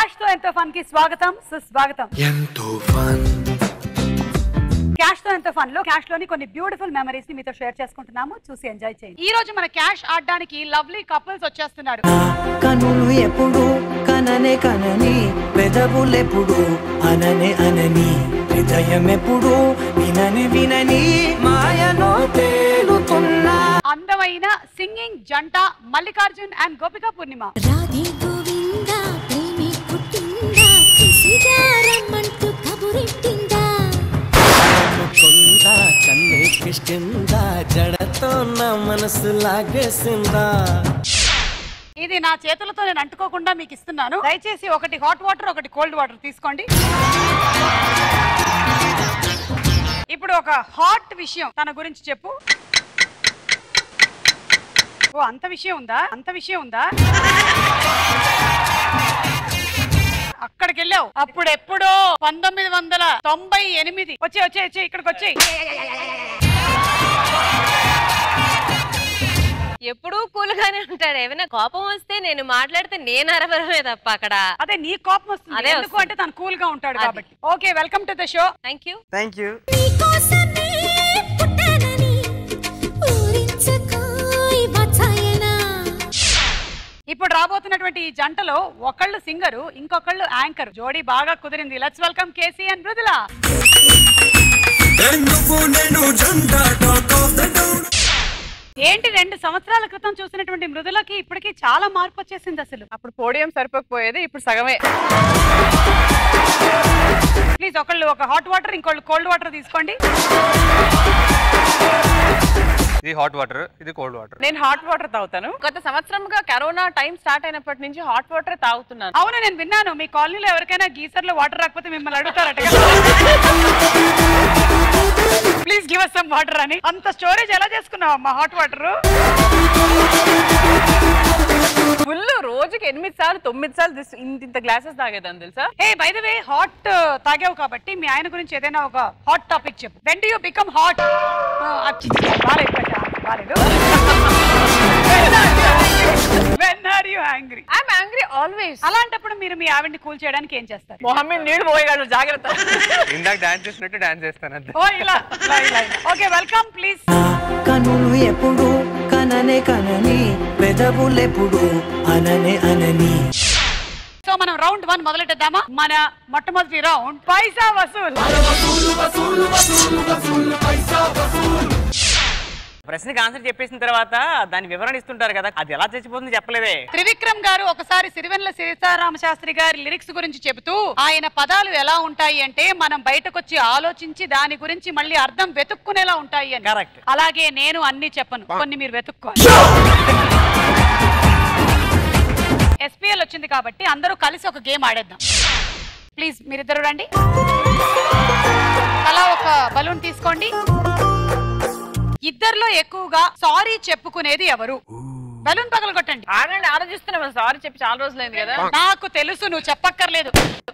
Cash తో ఎంతో fun కి స్వాగతం సుస్వాగతం ఎంతో ఫన్ క్యాష్ తో ఎంతో ఫన్ లో క్యాష్ లోని కొన్ని బ్యూటిఫుల్ మెమరీస్ ని మీతో షేర్ చేసుకుంటున్నాము చూసి ఎంజాయ్ చేయండి ఈ రోజు మన క్యాష్ ఆడడానికి లవ్లీ కపుల్స్ వచ్చేస్తున్నారు కనులు ఎప్పుడు కననే కనని పెదవులెప్పుడు అననే అనని హృదయం ఎప్పుడు వినని వినని మాయలో తేలుతున్నా అందమైన సింగింగ్ జంట మల్లికార్జున్ అండ్ గోపికా పూర్ణిమ రాధే గోవింద ప్రేమి పుట్టిందా కిసిగా రమ్మంటూ కబురెట్టిందా కొందా కన్నే కిష్కిందా జడతో నా మనసు లాగేసిందా ఇది నా చేతులతో నేను అంటుకోకుండా మీకు ఇస్తున్నాను దయచేసి ఒకటి హాట్ వాటర్ ఒకటి కోల్డ్ వాటర్ తీసుకోండి ఇప్పుడు ఒక హాట్ విషయం తన గురించి చెప్పు ఓ అంత విషయం ఉందా అంత విషయం ఉందా అక్కడికి వెళ్ళావు అప్పుడు ఎప్పుడో పంతొమ్మిది వందల తొంభై ఎనిమిది వచ్చే వచ్చే వచ్చే ఇక్కడికి వచ్చే ఎప్పుడూ కూల్ గానే ఉంటాడు ఏమైనా కోపం వస్తే నేను మాట్లాడితే నేను అరవరమే తప్ప అక్కడ అదే నీ కోపం వస్తుంది అదే ఎందుకు వస్తుంది. అంటే తను కూల్ గా ఉంటాడు అది. కాబట్టి okay welcome to the show thank you thank you నీకోసమే పుట్టానని ఊరించుకోయ్ వచ్చాయనా ఇప్పుడు రాబోతున్నటువంటి ఈ జంటలో ఒకళ్ళు సింగరు ఇంకొకళ్ళు యాంకర్ జోడీ బాగా కుదిరింది let's welcome KC and Mrudula ఎందుకు నేను జంట టాక్ ఆఫ్ ద టౌన్ ఏంటి రెండు సంవత్సరాల క్రితం చూసినటువంటి మృదులకి ఇప్పటికి చాలా మార్పు వచ్చేసింది అసలు అప్పుడు పోడియం సరిపోకపోయేది ఇప్పుడు సగమే ప్లీజ్ ఒకళ్ళు ఒక హాట్ వాటర్ ఇంకోళ్ళు కోల్డ్ వాటర్ తీసుకోండి ఇది హాట్ వాటర్ ఇది కోల్డ్ వాటర్ నేను హాట్ వాటర్ తాగుతాను గత సంవత్సరంగా కరోనా టైం స్టార్ట్ అయినప్పటి నుంచి హాట్ వాటర్ తాగుతున్నాను అవును నేను విన్నాను మీ కాలనీలో ఎవరికైనా గీసర్ లో వాటర్ రాకపోతే మిమ్మల్ని అడుగుతారట please give us some water అని అంత స్టోరేజ్ ఎలా చేసుకున్నావు అమ్మా హాట్ వాటర్ ఫుల్ రోజుకి ఎనిమిది సార్లు తొమ్మిది సార్లు దిస్- ఇంత ఇంత గ్లాసెస్ తాగేదాన్ని తెలుసా ఏ బై ద వే హాట్ తాగావు కాబట్టి మీ ఆయన గురించి ఏదైనా ఒక హాట్ టాపిక్ చెప్పు when do you become hot when are you angry I'm angry always అలాంటప్పుడు మీరు మీ ఆవిడ్ని కూల్ చేయడానికి ఏం చేస్తారు మొహమ్మద్ నీళ్ళు పోయేగాడు జాగ్రత్త ఇందాక డాన్స్ చేసినట్టు డాన్స్ చేస్తాను అంతే ఓ ఇలా ఓకే వెల్కమ్ ప్లీజ్ కనులు ఎప్పుడు కననే కనని పెదవులెప్పుడు అననే అనని సో మనం రౌండ్ వన్ మొదలెట్టేద్దామా మన మొట్టమొదటి రౌండ్ పైసా వసూల్ ప్రశ్నకి ఆన్సర్ చెప్పేసిన తర్వాత దాని వివరణ ఇస్తుంటారు కదా అది ఎలా చచ్చిపోతుంది చెప్పలేదే త్రివిక్రమ్ గారు ఒకసారి సిరివెన్ల సీతారామ శాస్త్రి గారి లిరిక్స్ గురించి చెబుతూ ఆయన పదాలు ఎలా ఉంటాయి అంటే మనం బయటకొచ్చి ఆలోచించి దాని గురించి మళ్ళీ అర్థం వెతుక్కునేలా ఉంటాయి అని Correct. అలాగే నేను అన్ని చెప్పను కొన్ని మీరు వెతుక్కోవాలి ఎస్పీఎల్ వచ్చింది కాబట్టి అందరూ కలిసి ఒక గేమ్ ఆడేద్దాం ప్లీజ్ మీరిద్దరు రండి అలా ఒక బలూన్ తీసుకోండి ఇద్దరిలో ఎక్కువగా సారీ చెప్పుకునేది ఎవరు బలూన్ పగలగొట్టండి ఆడండి ఆలోచిస్తున్నాం సారీ చెప్పి చాలా రోజులైంది కదా నాకు తెలుసు నువ్వు చెప్పక్కర్లేదు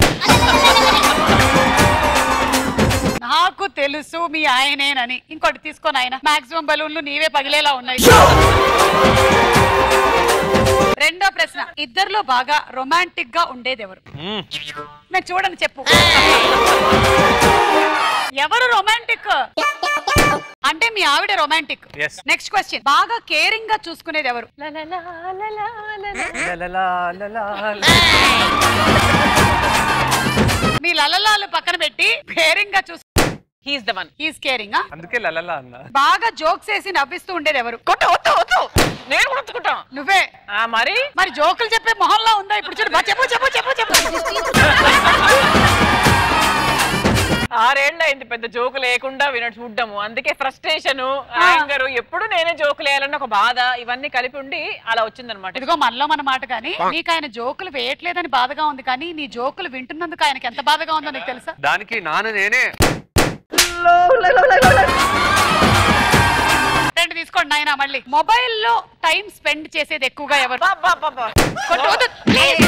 నాకు తెలుసు మీ ఆయనేనని ఇంకోటి తీసుకోని ఆయన మాక్సిమం బలూన్లు నీవే పగిలేలా ఉన్నాయి రెండో ప్రశ్న ఇద్దరిలో బాగా రొమాంటిక్ గా ఉండేది ఎవరు నేను చూడని చెప్పు ఎవరు రొమాంటిక్ అంటే మీ ఆవిడ రొమాంటిక్ Yes. నెక్స్ట్ క్వశ్చన్ బాగా కేరింగ్ గా చూసుకునేది ఎవరు లలలా, లలలా, లలలా. లలలా, లలా, మీ లలలాలు పక్కన పెట్టి కేరింగ్ గా చూసు he's the one he's caring అందుకే లలలా అన్న బాగా జోక్స్ వేసి నవ్విస్తూ ఉండేది ఎవరు కొట్టు వద్దు వద్దు నేను కొట్టుకుంటా నువ్వే ఆ మరి మరి జోకులు చెప్పే మొహంలో ఉందా ఇప్పుడు చూడు బా, చెప్పు చెప్పు చెప్పు చెప్పు ఆరేళ్ళు అయింది పెద్ద జోకు లేకుండా వినట్టు చూడ్డము అందుకే ఫ్రస్ట్రేషన్ యాంగర్ ఎప్పుడు నేనే జోకులు వేయాలన్న ఒక బాధ ఇవన్నీ కలిపి ఉండి అలా వచ్చిందనమాట ఇదిగో మనలో మన మాట కానీ నీకు ఆయన జోకులు వేయట్లేదని బాధగా ఉంది కానీ నీ జోకులు వింటున్నందుకు ఆయనకి ఎంత బాధగా ఉందో నీకు తెలుసా దానికి నాన్న నేనే రెండు తీసుకోండి నాయన మళ్ళీ మొబైల్ లో టైం స్పెండ్ చేసేది ఎక్కువగా ఎవరు కొట్టు, వద్దు, please.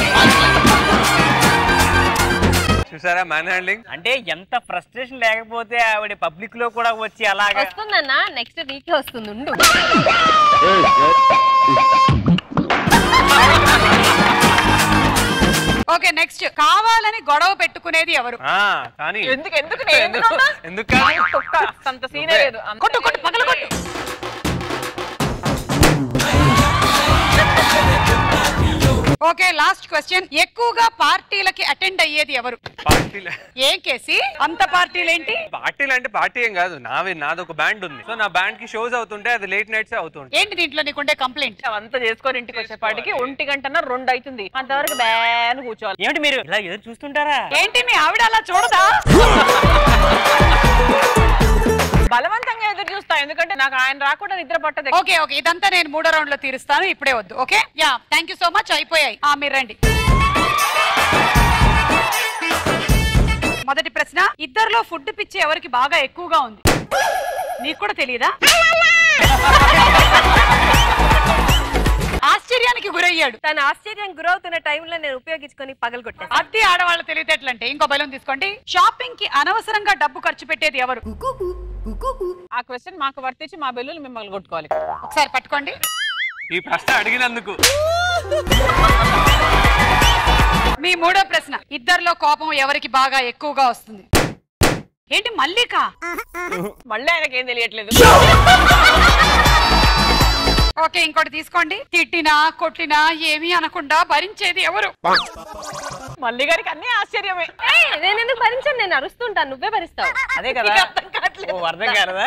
చూసారా మ్యాన్ హ్యాండ్లింగ్ అంటే ఎంత ఫ్రస్ట్రేషన్ లేకపోతే ఆవిడ పబ్లిక్ లో కూడా వచ్చి అలాగా వస్తుందన్నా నెక్స్ట్ వీక్ వస్తుంది ఉండు ఓకే నెక్స్ట్ కావాలని గొడవ పెట్టుకునేది ఎవరు ఆ, కానీ ఎందుకు ఎందుకు నేను ఎందుకున్నా? ఎందుకు కాదు? ఒక్క అంత సీనే లేదు అంత కొట్టు కొట్టు పగల కొట్టు ఓకే లాస్ట్ క్వశ్చన్ ఎక్కువగా పార్టీలకి అటెండ్ అయ్యేది ఎవరు పార్టీలు ఏం కేసి అంత పార్టీలేంటి పార్టీలు అంటే పార్టీ ఏం కాదు నావి నాది ఒక బ్యాండ్ ఉంది సో నా బ్యాండ్ కి షోస్ అవుతుంటే అది లేట్ నైట్స్ అవుతుంటాయి ఏంటి దీంట్లో నీకుండే కంప్లైంట్ అంతా చేసుకొని ఇంటికి వచ్చేపాటికి ఒంటి గంటన రెండు అవుతుంది అంతవరకు బ్యాన్ కూర్చోవాలి ఏమిటి మీరు ఇలా ఎదురు చూస్తుంటారా ఏంటి మీ ఆవిడ అలా చూడదా బలవంతంగా ఎదురు చూస్తా ఎందుకంటే నాకు ఆయన రాకుండా నిద్ర పట్టదు ఓకే ఓకే ఇదంతా నేను మూడో రౌండ్ లో తీరుస్తాను ఇప్పుడే వద్దు okay yeah thank you so much అయిపోయాయి ఆ మీరు రండి మొదటి ప్రశ్న ఇద్దరిలో ఫుడ్ పిచ్చి ఎవరికి బాగా ఎక్కువగా ఉంది నీకు కూడా తెలియదా ఆశ్చర్యానికి గురయ్యాడు తను ఆశ్చర్యం గురవుతున్న టైంలో నేను ఉపయోగించుకొని పగలగొట్టాను అద్దె ఆడవాళ్ళ తెలివితేటలంటే ఇంకో బలం తీసుకోండి షాపింగ్ కి అనవసరంగా డబ్బు ఖర్చు పెట్టేది ఎవరు ఆ క్వశ్చన్ మాకు వర్తించి మా బెల్లులు మిమ్మల్ని కొట్టుకోవాలి ఒకసారి పట్టుకోండి ఈ ప్రశ్న అడిగినందుకు మీ మూడో ప్రశ్న ఇద్దరిలో కోపం ఎవరికి బాగా ఎక్కువగా వస్తుంది ఏంటి మల్లిక మళ్ళీ ఆయనకి ఏం తెలియట్లేదు ఓకే ఇంకోటి తీసుకోండి తిట్టినా కొట్టినా ఏమీ అనకుండా భరించేది ఎవరు మల్లి గారికి అన్ని ఆశ్చర్యమే ఏయ్, నేను ఎందుకు భరించాను నేను అరుస్తుంటాను నువ్వే భరిస్తావు అదే కదా ఓ అర్థం కాదా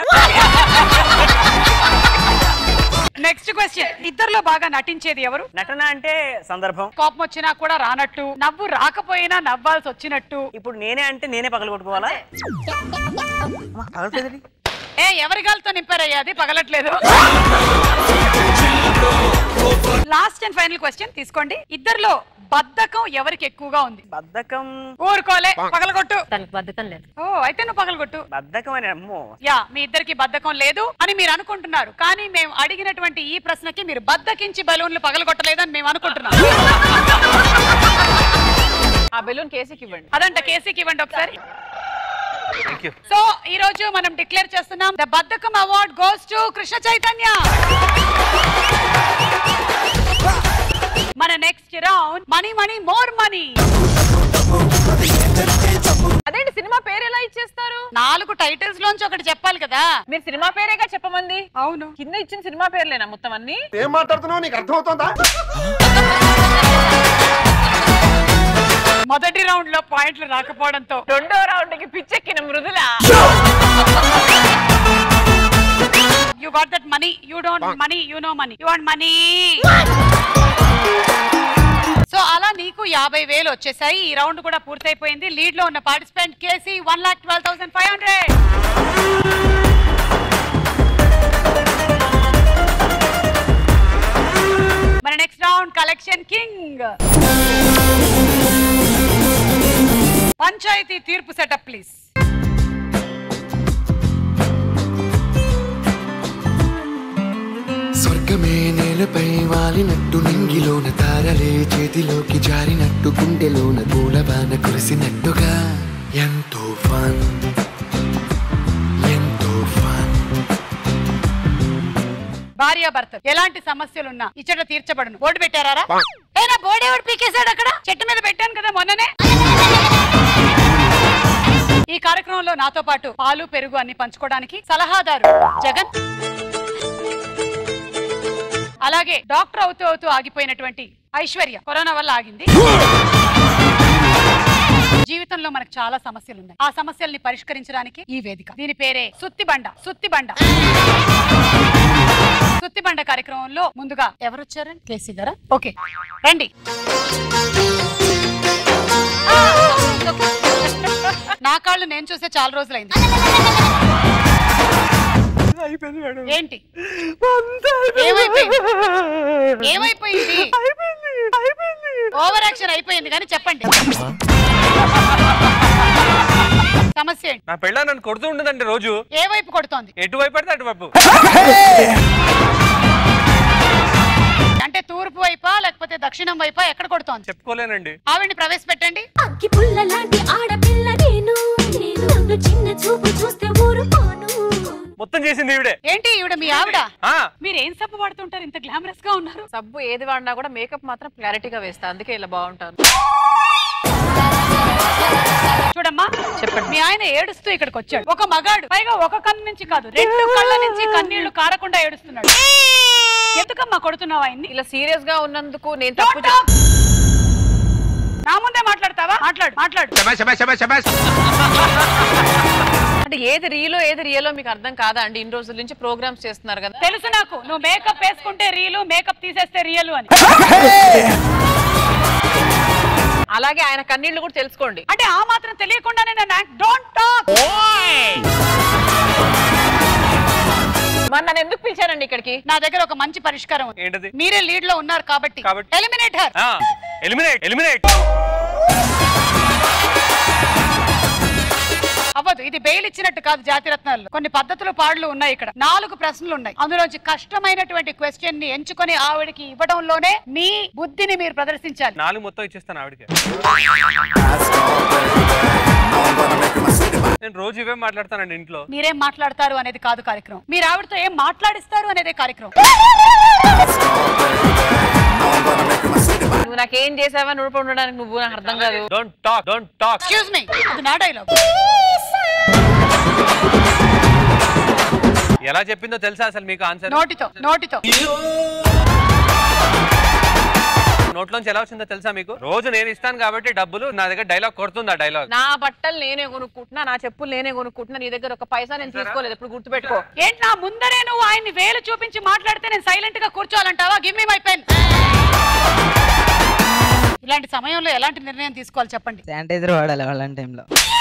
నెక్స్ట్ క్వశ్చన్ ఇద్దరిలో బాగా నటించేది ఎవరు నటన అంటే సందర్భం కోపం వచ్చినా కూడా రానట్టు నవ్వు రాకపోయినా నవ్వాల్సి వచ్చినట్టు ఇప్పుడు నేనే అంటే నేనే పగల కొట్టుకోవాలా అమ్మా, పగలట్లేదండి. ఏ ఎవరి గాలితో నింపారయ్యా అది పగలట్లేదు లాస్ట్ అండ్ ఫైనల్ క్వశ్చన్ తీసుకోండి ఇద్దరిలో బద్ధకం ఎవరికి ఎక్కువగా ఉంది బద్ధకం ఊరుకోలే పగలగొట్టు తనకు బద్ధకం లేదు ఓ అయితే నువ్వు పగలగొట్టు బద్ధకం అని అమ్మో యా మీ ఇద్దరికి బద్ధకం లేదు అని మీరు అనుకుంటున్నారు కానీ మేము అడిగినటువంటి ఈ ప్రశ్నకి మీరు బద్దకించి బలూన్లు పగలగొట్టలేదని మేము అనుకుంటున్నాం ఆ బెలూన్ కేసుకి ఇవ్వండి అదంట కేసీకి ఇవ్వండి ఒకసారి థ్యాంక్ యూ సో ఈ రోజు మనం డిక్లేర్ చేస్తున్నాం ద బద్దకం award goes to Krishna Chaitanya మన next round money money more money అదేంటి సినిమా పేరు ఎలా ఇచ్చేస్తారు నాలుగు టైటిల్స్ లోంచి ఒకటి చెప్పాలి కదా మీరు సినిమా పేరేగా చెప్పమంది అవును కింద ఇచ్చిన సినిమా పేర్లేనా మొత్తం అన్ని ఏం మాట్లాడుతున్నావు నీకు అర్థమవుతుందా మొదటి రౌండ్ లో పాయింట్లు రాకపోవడంతో రెండో రౌండ్ కి పిచ్చెక్కిన Mridula you got that money you don't money you know money you want money so అలా నీకు యాభై వేలు వచ్చేసాయి ఈ రౌండ్ కూడా పూర్తయిపోయింది లీడ్ లో ఉన్న participant KC one lakh twelve thousand five hundred మన నెక్స్ట్ రౌండ్ కలెక్షన్ కింగ్ పంచాయతీ తీర్పు సెటప్ ప్లీజ్ స్వర్గమే నేలపై వాలినట్టు నింగిలోన తారలే చేతిలోకి జారినట్టు గుండెలోన పూలవాన కురిసినట్టుగా ఎంతో ఫన్ ఎంతో ఫన్ భార్యాభర్తలు ఎలాంటి సమస్యలున్నా ఇచ్చట తీర్చబడును బోర్డు పెట్టారా ఏనా బోర్డు ఎవడు పీకేశాడు అక్కడ చెట్టు మీద పెట్టాను కదా మొన్ననే ఈ కార్యక్రమంలో నాతో పాటు పాలు పెరుగు అన్ని పంచుకోవడానికి సలహాదారు జగన్ అలాగే డాక్టర్ అవుతూ అవుతూ ఆగిపోయినటువంటి ఐశ్వర్య కరోనా వల్ల ఆగింది జీవితంలో మనకు చాలా సమస్యలు ఉన్నాయి ఆ సమస్యల్ని పరిష్కరించడానికి ఈ వేదిక దీని పేరే సుత్తిబండ సుత్తిబండ సుత్తిబండ కార్యక్రమంలో ముందుగా ఎవరు వచ్చారండి కేసీ గారా ఓకే రండి నా కాళ్ళు నేను చూసే చాలా రోజులైంది ఏంటి ఏమైపోయింది ఏమైపోయింది ఓవర్ యాక్షన్ అయిపోయింది కానీ చెప్పండి సమస్య ఏంటి నా పెళ్ళ నన్ను కొడుతూ ఉండదండి రోజు ఏ వైపు కొడుతోంది ఎటువైపు పడితే అటువైపు అంటే తూర్పు వైపా లేకపోతే దక్షిణం వైపా ఎక్కడ కొడుతోంది చెప్పుకోలేనండి ఆవిడ్ని ప్రవేశపెట్టండి అగ్గి పుల్ల లాంటి ఆడపిల్ల నేను నేను నన్ను చిన్న చూపు చూస్తే ఊరుకోను మొత్తం చేసింది ఈవిడే ఏంటి ఈవిడ మీ ఆవిడ ఆ, మీరు ఏం సబ్బు వాడుతుంటారు ఇంత గ్లామరస్ గా ఉన్నారు సబ్బు ఏది వాడినా కూడా మేకప్ మాత్రం క్లారిటీగా వేస్తా అందుకే ఇలా బాగుంటాను చూడమ్మా చెప్పండి మీ ఆయన ఏడుస్తూ ఇక్కడికి వచ్చాడు ఒక మగాడు పైగా ఒక కన్ను నుంచి కాదు రెండు కళ్ళ నుంచి కన్నీళ్లు కారకుండా ఏడుస్తున్నాడు ఎందుకమ్మా కొడుతున్నావు ఆయన్ని ఇలా సీరియస్ గా ఉన్నందుకు నేను Don't తప్పు talk. నా ముందే మాట్లాడతావా మాట్లాడు మాట్లాడు అంటే ఏది రియలో ఏది రియలో మీకు అర్థం కాదా అండి ఇన్ని రోజుల నుంచి ప్రోగ్రామ్స్ చేస్తున్నారు కదా తెలుసు నాకు నువ్వు మేకప్ వేసుకుంటే రీలు మేకప్ తీసేస్తే రియల్ అని అలాగే ఆయన కన్నీళ్లు కూడా తెలుసుకోండి అంటే ఆ మాత్రం తెలియకుండానే నేను డోంట్ టాక్ మరి నన్ను ఎందుకు పిలిచారండి ఇక్కడికి నా దగ్గర ఒక మంచి పరిష్కారం ఉంది ఏంటది మీరే లీడ్ లో ఉన్నారు కాబట్టి కాబట్టి? ఎలిమినేట్ హర్ ఎలిమినేట్ ఎలిమినేట్ అవ్వదు ఇది బెయిల్ ఇచ్చినట్టు కాదు జాతి రత్నాలు కొన్ని పద్ధతులు పాడులు ఉన్నాయి ఇక్కడ నాలుగు ప్రశ్నలు ఉన్నాయి అందులోంచి కష్టమైనటువంటి క్వశ్చన్ ని ఎంచుకొని ఆవిడకి ఇవ్వడంలోనే మీ బుద్ధిని మీరు ప్రదర్శించాలి నాలుగు మొత్తం ఇచ్చేస్తాను ఆవిడకి నేను రోజు ఇవే మాట్లాడతానండి ఇంట్లో మీరేం మాట్లాడతారు అనేది కాదు కార్యక్రమం మీరు ఆవిడతో ఏం మాట్లాడిస్తారు అనేదే కార్యక్రమం నువ్వు నాకేం చేసావా నువ్వు ఉండడానికి నువ్వు నాకు అర్థం కాదు don't talk don't talk excuse me అది నా డైలాగ్ ఎలా చెప్పిందో తెలుసా అసలు మీకు ఆన్సర్ నోటితో నోటితో నోట్లోంచి ఎలా వచ్చిందో తెలుసా మీకు రోజు నేను ఇస్తాను కాబట్టి డబ్బులు నా దగ్గర డైలాగ్ కొడుతుంది ఆ డైలాగ్ నా బట్టలు నేనే కొనుక్కుంటున్నా నా చెప్పులు నేనే కొనుక్కుంటున్నా నీ దగ్గర ఒక పైసా నేను తీసుకోలేదు ఎప్పుడు గుర్తుపెట్టుకో ఏంటి నా ముందరే నువ్వు ఆయన్ని వేలు చూపించి మాట్లాడితే నేను సైలెంట్ గా కూర్చోవాలంటావా గివ్ మీ మై పెన్ ఇలాంటి సమయంలో ఎలాంటి నిర్ణయం తీసుకోవాలి చెప్పండి శానిటైజర్ వాడాలి అలాంటి టైంలో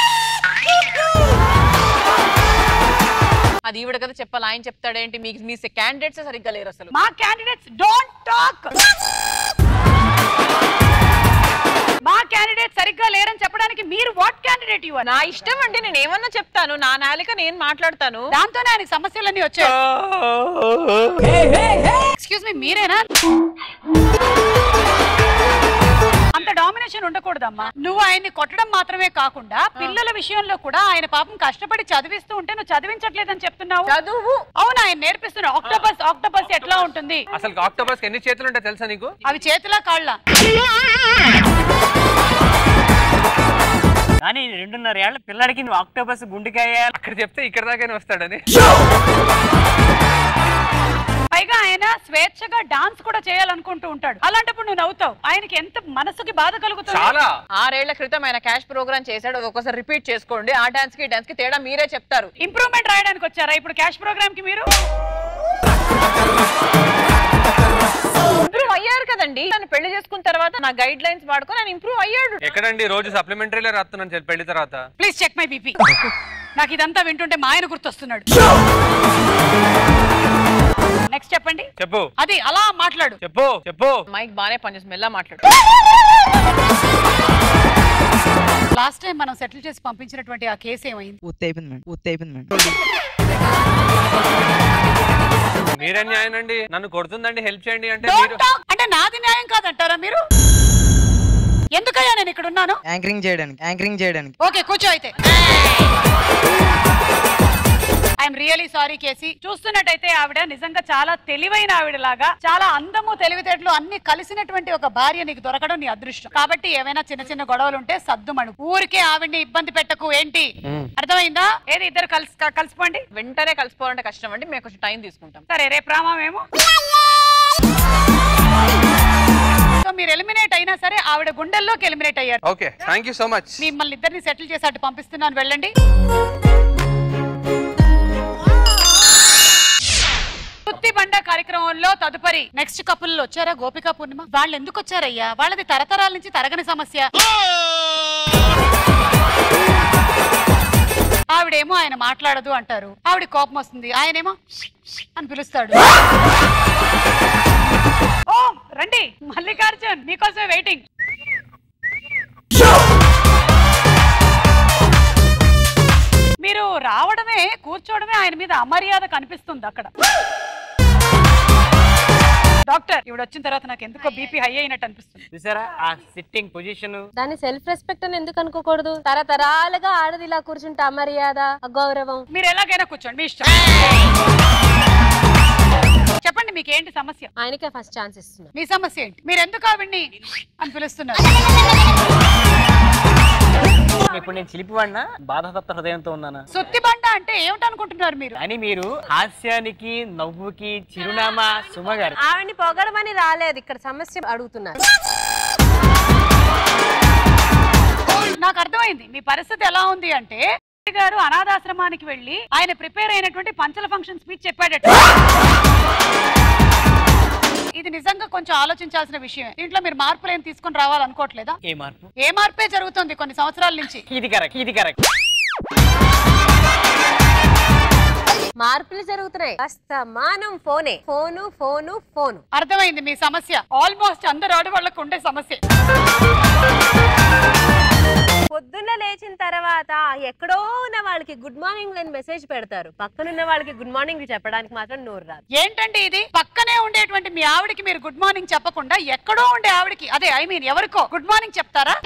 అది ఈవిడ కదా చెప్పాలి ఆయన చెప్తాడేంటి మీకు మీ క్యాండిడేట్స్ సరిగ్గా లేరు అసలు మా క్యాండిడేట్స్ డోంట్ టాక్ మా క్యాండిడేట్ సరిగ్గా లేరని చెప్పడానికి మీరు వాట్ క్యాండిడేట్ యు నా ఇష్టం అండి నేను ఏమన్నా చెప్తాను నా నాలిక నేను మాట్లాడతాను దాంతోనే ఆయనకి సమస్యలన్నీ వచ్చాయి ఎక్స్క్యూజ్ మీ మీరేనా అంత డామినేషన్ ఉండకూడదమ్మా నువ్వు ఆయన్ని కొట్టడం మాత్రమే కాకుండా పిల్లల విషయంలో కూడా ఆయన పాపం కష్టపడి చదివిస్తూ ఉంటే నువ్వు చదివించట్లేదని చెప్తున్నావు చదువు అవును ఆయన నేర్పిస్తున్నావు ఆక్టోపస్ ఆక్టోపస్ ఎట్లా ఉంటుంది అసలు ఆక్టోబర్స్ ఎన్ని చేతులు ఉంటాయి తెలుసా నీకు అవి చేతిలా కాళ్ళ కానీ రెండున్నర ఏళ్ల పిల్లడికి నువ్వు ఆక్టోపస్ గుండెకాయ అక్కడ చెప్తే ఇక్కడ దాకానే వస్తాడని పైగా ఆయన స్వేచ్ఛగా డాన్స్ కూడా చేయాలనుకుంటూ ఉంటాడు అలాంటప్పుడు నువ్వు నవ్వుతావు ఆయనకి ఎంత మనసుకి బాధ కలుగుతుంది చాలా ఆరేళ్ల క్రితం ఆయన క్యాష్ ప్రోగ్రామ్ చేశాడు అది ఒకసారి రిపీట్ చేసుకోండి ఆ డాన్స్ కి డాన్స్ కి తేడా మీరే చెప్తారు ఇంప్రూవ్మెంట్ రాయడానికి వచ్చారా ఇప్పుడు క్యాష్ ప్రోగ్రామ్ కి మీరు ఇంప్రూవ్ అయ్యారు కదండి నన్ను పెళ్లి చేసుకున్న తర్వాత నా గైడ్ లైన్స్ వాడుకొని ఆయన ఇంప్రూవ్ అయ్యాడు ఎక్కడండి రోజు సప్లిమెంటరీలో రాస్తున్నాను చెప్పి పెళ్లి తర్వాత ప్లీజ్ చెక్ మై బీపీ నాకు ఇదంతా వింటుంటే మా ఆయన గుర్తొస్తున్నాడు నెక్స్ట్ చెప్పండి చెప్పు అది అలా మాట్లాడు చెప్పు చెప్పు మైక్ బానే పనిచేసి మెల్ల మాట్లాడు లాస్ట్ టైం మనం సెటిల్ చేసి పంపించినటువంటి ఆ కేసు ఏమైంది పూర్తి అయిపోయింది మేడం పూర్తి అయిపోయింది మేడం మీరేం న్యాయం అండి నన్ను కొడుతుందండి హెల్ప్ చేయండి అంటే Don't మీరు talk. అంటే నాది న్యాయం కాదంటారా మీరు ఎందుకయ్యా నేను ఇక్కడ ఉన్నాను యాంకరింగ్ చేయడానికి యాంకరింగ్ చేయడానికి ఓకే కూర్చో అయితే ఐఎమ్ రియలీ సారీ కేసి చూస్తున్నట్టయితే ఆవిడ నిజంగా చాలా తెలివైన ఆవిడలాగా చాలా అందము తెలివితేటలు అన్ని కలిసినటువంటి ఒక భార్య నీకు దొరకడం నీ అదృష్టం కాబట్టి ఏవైనా చిన్న చిన్న గొడవలు ఉంటే సద్దుమణు ఊరికే ఆవిడ్ని ఇబ్బంది పెట్టకు ఏంటి అర్థమైందా ఏది ఇద్దరు కలిసి కలిసిపోండి వెంటనే కలిసిపోవాలంటే కష్టం అండి మేము కొంచెం టైం తీసుకుంటాం సరే రేపు రామామేమో సో మీరు ఎలిమినేట్ అయినా సరే ఆవిడ గుండెల్లోకి ఎలిమినేట్ అయ్యారు okay thank you so much మిమ్మల్ని ఇద్దరిని సెటిల్ చేసి అటు పంపిస్తున్నాను వెళ్ళండి సుత్తి బండ కార్యక్రమంలో తదుపరి నెక్స్ట్ కపుల్ వచ్చారా గోపికా పూర్ణిమ వాళ్ళు ఎందుకు వచ్చారయ్యా వాళ్ళది తరతరాల నుంచి తరగని సమస్య ఆవిడేమో ఆయన మాట్లాడదు అంటారు ఆవిడ కోపం వస్తుంది ఆయనేమో అని పిలుస్తాడు ఓ రండి మల్లికార్జున్ మీకోసమే వెయిటింగ్ మీరు రావడమే కూర్చోవడమే ఆయన మీద అమర్యాద కనిపిస్తుంది అక్కడ డాక్టర్ ఇవిడ వచ్చిన తర్వాత నాకు ఎందుకో బీపీ హై అయినట్టు అనిపిస్తుంది చూసారా ఆ సిట్టింగ్ పొజిషన్ దాన్ని సెల్ఫ్ రెస్పెక్ట్ అని ఎందుకు అనుకోకూడదు తరతరాలుగా ఆడది ఇలా కూర్చుంటే అమర్యాద అగౌరవం మీరు ఎలాగైనా కూర్చోండి మీ ఇష్టం చెప్పండి మీకు ఏంటి సమస్య ఆయనకే ఫస్ట్ ఛాన్స్ ఇస్తున్నా మీ సమస్య ఏంటి మీరు ఎందుకు ఆవిడ్ని అని పిలుస్తున్నారు ఇప్పుడు నేను చిలిపివాడినా బాధాతప్త హృదయంతో ఉన్నానా సుత్తి బండ అంటే ఏమిటనుకుంటున్నారు మీరు అని మీరు హాస్యానికి నవ్వుకి చిరునామా సుమ గారు ఆవిడ్ని పొగడమని రాలేదు ఇక్కడ సమస్య అడుగుతున్నారు నాకు అర్థమైంది మీ పరిస్థితి ఎలా ఉంది అంటే గారు అనాథాశ్రమానికి వెళ్ళి ఆయన ప్రిపేర్ అయినటువంటి పంచల ఫంక్షన్ స్పీచ్ చెప్పాడట ఇది నిజంగా కొంచెం ఆలోచించాల్సిన విషయం దీంట్లో మీరు మార్పులు ఏం తీసుకొని రావాలనుకోవట్లేదా ఏ మార్పు ఏ మార్పే జరుగుతుంది కొన్ని సంవత్సరాల నుంచి ఇది కరెక్ట్ ఇది కరెక్ట్ మార్పులు జరుగుతున్నాయి కాస్త మానం ఫోనే ఫోను ఫోను ఫోను అర్థమైంది మీ సమస్య ఆల్మోస్ట్ అందరు ఆడవాళ్ళకు ఉండే సమస్య పొద్దున్న లేచిన తర్వాత ఎక్కడో ఉన్న వాళ్ళకి గుడ్ మార్నింగ్ అని మెసేజ్ పెడతారు పక్కనున్న వాళ్ళకి గుడ్ మార్నింగ్ చెప్పడానికి మాత్రం నోరు రాదు ఏంటండి ఇది పక్కనే ఉండేటువంటి మీ ఆవిడకి మీరు గుడ్ మార్నింగ్ చెప్పకుండా ఎక్కడో ఉండే ఆవిడకి అదే ఐ మీన్ ఎవరికో గుడ్ మార్నింగ్ చెప్తారా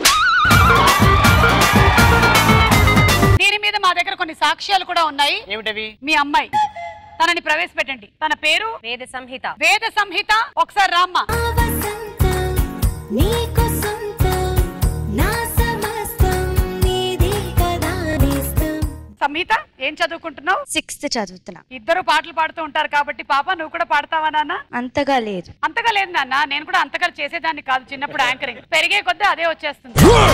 దీని మీద మా దగ్గర కొన్ని సాక్ష్యాలు కూడా ఉన్నాయి ఏమిటవి మీ అమ్మాయి తనని ప్రవేశపెట్టండి తన పేరు వేద సంహిత వేద సంహిత ఒకసారి రామ్మ నీకు సొంతం నా సమస్తం నీది కదా నేస్తం సంహిత ఏం చదువుకుంటున్నావు సిక్స్త్ చదువుతున్నా ఇద్దరు పాటలు పాడుతూ ఉంటారు కాబట్టి పాప నువ్వు కూడా పాడతావా నాన్న అంతగా లేదు అంతగా లేదు నాన్న నేను కూడా అంతగా చేసేదాన్ని కాదు చిన్నప్పుడు యాంకరింగ్ పెరిగే కొద్దీ అదే వచ్చేస్తుంది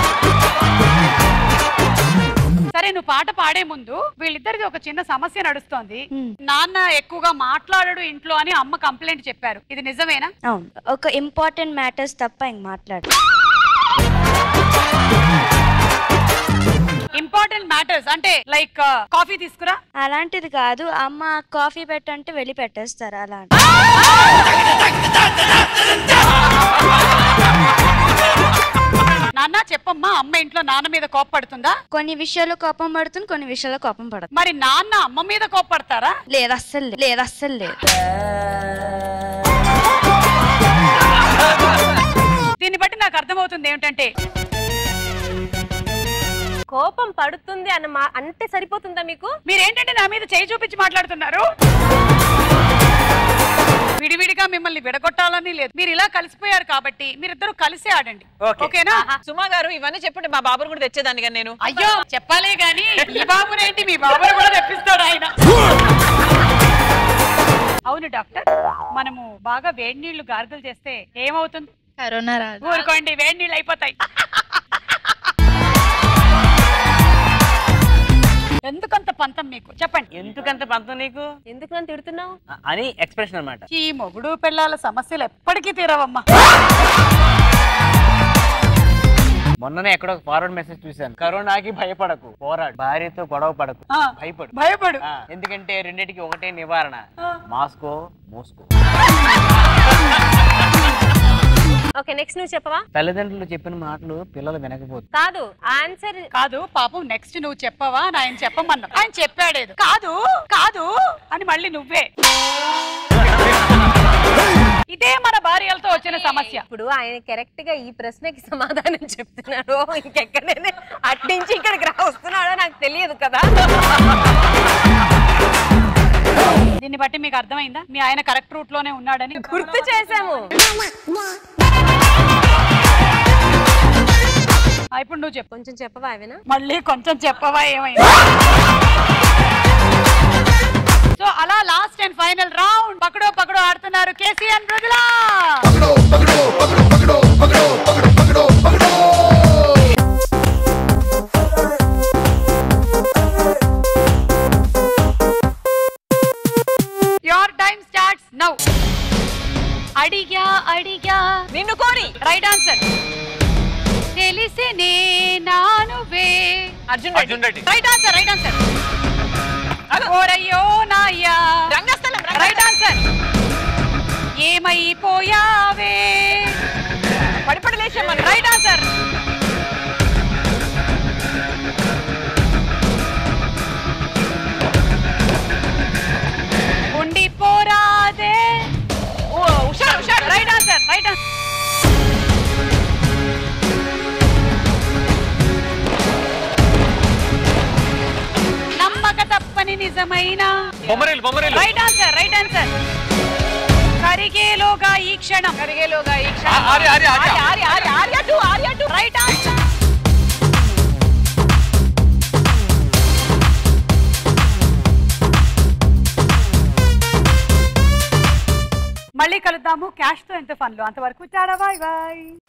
సరే నువ్వు పాట పాడే ముందు వీళ్ళిద్దరిది ఒక చిన్న సమస్య నడుస్తోంది నాన్న ఎక్కువగా మాట్లాడడు ఇంట్లో అని అమ్మ కంప్లైంట్ చెప్పారు ఇది నిజమేనా అవును ఒక ఇంపార్టెంట్ మ్యాటర్స్ తప్ప ఇంక మాట్లాడు ఇంపార్టెంట్ మ్యాటర్స్ అంటే లైక్ కాఫీ తీసుకురా అలాంటిది కాదు అమ్మ కాఫీ పెట్టంటే వెళ్ళి పెట్టేస్తారు అలా నాన్న చెప్పమ్మా అమ్మ ఇంట్లో నాన్న మీద కోప్పడుతుందా కొన్ని విషయాల్లో కోపం పడుతుంది కొన్ని విషయాల్లో కోపం పడదు మరి నాన్న అమ్మ మీద కోప్పడతారా లేదు అస్సలు లేదు లేదు అస్సలు లేదు దీన్ని బట్టి నాకు అర్థమవుతుంది ఏమిటంటే కోపం పడుతుంది అన్న మా అంటే సరిపోతుందా మీకు మీరేంటంటే నా మీద చేయి చూపించి మాట్లాడుతున్నారు విడివిడిగా మిమ్మల్ని విడగొట్టాలని లేదు మీరు ఇలా కలిసిపోయారు కాబట్టి మీరిద్దరు కలిసి ఆడండి ఓకేనా సుమా గారు ఇవన్నీ చెప్పుంటే మా బాబుని కూడా తెచ్చేదాన్ని కానీ నేను అయ్యో చెప్పాలే గాని ఈ బాబునేంటి మీ బాబుని కూడా తెప్పిస్తాడు ఆయన అవును డాక్టర్ మనము బాగా వేడి నీళ్లు గార్గలు చేస్తే ఏమవుతుంది కరోనా రాదు ఊరుకోండి వేడి నీళ్ళు అయిపోతాయి ఎందుకంత పంతం మీకు చెప్పండి ఎందుకంత పంతం నీకు ఎందుకు నన్ను తిడుతున్నావు అ- అని ఎక్స్ప్రెషన్ అన్నమాట ఈ మొగుడు పిల్లల సమస్యలు ఎప్పటికీ తీరవమ్మా మొన్ననే ఎక్కడో ఒక ఫార్వర్డ్ మెసేజ్ చూశాను కరోనాకి భయపడకు పోరాడు భార్యతో గొడవ పడకు ఆ, భయపడు భయపడు ఆ, ఎందుకంటే రెండింటికి ఒకటే నివారణ మాస్కో మోస్కో ఓకే నెక్స్ట్ నువ్వు చెప్పవా తల్లిదండ్రులు చెప్పిన మాటలు పిల్లలు వినకపోతే కాదు ఆన్సర్ కాదు పాపం నెక్స్ట్ నువ్వు చెప్పవా అని ఆయన చెప్పమన్నా ఆయన చెప్పాడేదు కాదు కాదు అని మళ్ళీ నువ్వే ఇదే మన భార్యలతో వచ్చిన సమస్య ఇప్పుడు ఆయన కరెక్ట్ గా ఈ ప్రశ్నకి సమాధానం చెప్తున్నాడు ఇంకెక్కడైనా అట్నుంచి ఇక్కడికి రా వస్తున్నాడో నాకు తెలియదు కదా దీన్ని బట్టి మీకు అర్థమైందా మీ ఆయన కరెక్ట్ రూట్ లోనే ఉన్నాడని గుర్తు చేసాము ఆ, ఇప్పుడు నువ్వు చెప్పు కొంచెం చెప్పవా ఏమైనా మళ్ళీ కొంచెం చెప్పవా ఏమైంది సో అలా లాస్ట్ అండ్ ఫైనల్ రౌండ్ పకడో పకడో ఆడుతున్నారు కేసీఎన్ Mridula your time starts now అడిగా అడిగా నిన్ను కోరి రైట్ ఆన్సర్ తెలిసినే నానువే Arjun Arjun Reddy right answer right answer ఓరయ్యో నాయ్యా రంగస్థలం రైట్ ఆన్సర్ ఏమైపోయావే పడిపడి లేచామని రైట్ ఆన్సర్ ఉండిపోరాదే Husharu Husharu right answer right answer నమ్మక తప్పని నిజమైన బొమ్మరీలు బొమ్మరీలు రైట్ ఆన్సర్ రైట్ ఆన్సర్ కరిగేలోగా ఈ క్షణం కరిగేలోగా ఈ ఆ, Arya, Arya, Arya. Arya Arya Arya two Arya two right answer మళ్ళీ కలుద్దాము క్యాష్ తో ఎంత ఫన్ లో అంతవరకు టాడా బాయ్ బాయ్